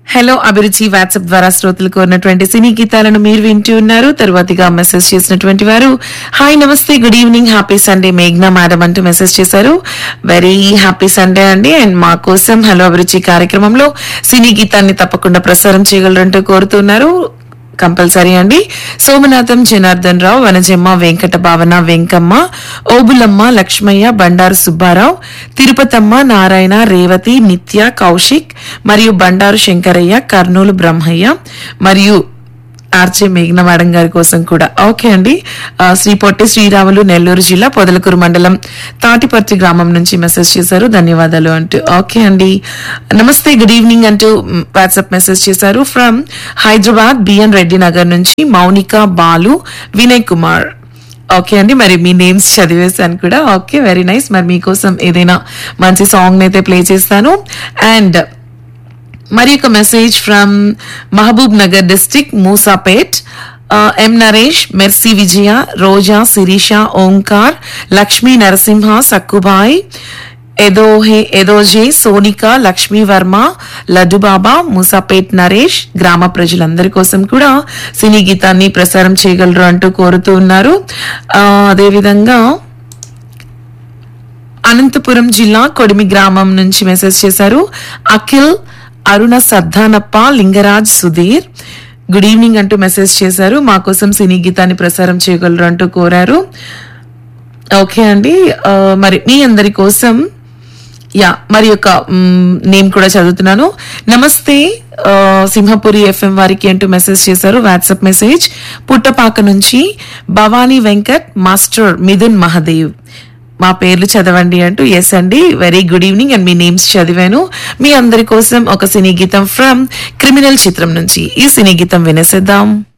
hello అభిరుచి WhatsApp ద్వారా శ్రోతలు కోరినటువంటి సినీ గీతాలను మీరు వింటూ ఉన్నారు తరువాతిగా మెసేజ్ చేసినటువంటి వారు hi namaste good evening happy Sunday మేఘ్నా మేడం అంటూ మెసేజ్ చేశారు వెరీ హ్యాపీ సండే అండి అండ్ మా కోసం హలో అభిరుచి కార్యక్రమంలో సినీ గీతాన్ని తప్పకుండా ప్రసారం చేయగలరంటూ కోరుతున్నారు కంపల్సరీ అండి సోమనాథం జనార్దన్ రావు వనజమ్మ వెంకట భావన వెంకమ్మ ఓబులమ్మ లక్ష్మయ్య బండారు సుబ్బారావు తిరుపతమ్మ నారాయణ రేవతి నిత్య కౌశిక్ మరియు బండారు శంకరయ్య కర్నూలు బ్రహ్మయ్య మరియు ఆర్చే మేఘన మేడం గారి కోసం కూడా ఓకే అండి ఆ, శ్రీ పొట్టి శ్రీరాములు నెల్లూరు జిల్లా పొదలకూరు మండలం తాటిపర్తి గ్రామం నుంచి మెసేజ్ చేశారు ధన్యవాదాలు అంటూ ఓకే అండి నమస్తే గుడ్ ఈవినింగ్ అంటూ వాట్సాప్ మెసేజ్ చేశారు ఫ్రమ్ హైదరాబాద్ బిఎన్ రెడ్డి నగర్ నుంచి మౌనిక బాలు వినయ్ కుమార్ ఓకే అండి మరి మీ నేమ్స్ చదివేశాను కూడా ఓకే వెరీ నైస్ మరి మీకోసం ఏదైనా మంచి సాంగ్ అయితే ప్లే చేస్తాను అండ్ మరి ఒక message from Mahabub Nagar district Musapet M Naresh Mercy Vijaya Roja Sirisha Omkar Lakshmi Narasimha Sakkubai ఎదోహే ఎదోజే సోనిక లక్ష్మీ వర్మ లడ్డుబాబా మూసాపేట్ నరేష్ గ్రామ ప్రజలందరి కోసం కూడా సినీ గీతాన్ని ప్రసారం చేయగలరు అంటూ కోరుతూ ఉన్నారు ఆ, అదేవిధంగా అనంతపురం జిల్లా కొడిమి గ్రామం నుంచి మెసేజ్ చేశారు అఖిల్ అరుణ సద్దానప్ప లింగరాజ్ సుధీర్ గుడ్ ఈవినింగ్ అంటూ మెసేజ్ చేశారు మా కోసం సినీ గీతాన్ని ప్రసారం చేయగలరు అంటూ కోరారు ఓకే అండి ఆ, మరి మీ అందరి కోసం యా మరి ఒక నేమ్ కూడా చదువుతున్నాను నమస్తే ఆ, సింహపురి ఎఫ్ఎం వారికి అంటూ మెసేజ్ చేశారు వాట్సాప్ మెసేజ్ పుట్టపాక నుంచి భవానీ వెంకట్ మాస్టర్ మిథున్ మహదేవ్ మా పేర్లు చదవండి అంటూ ఎస్ అండి వెరీ గుడ్ ఈవినింగ్ అండ్ మీ నేమ్స్ చదివాను మీ అందరి కోసం ఒక సినీ గీతం ఫ్రమ్ క్రిమినల్ చిత్రం నుంచి ఈ సినీ గీతం వినేసేద్దాం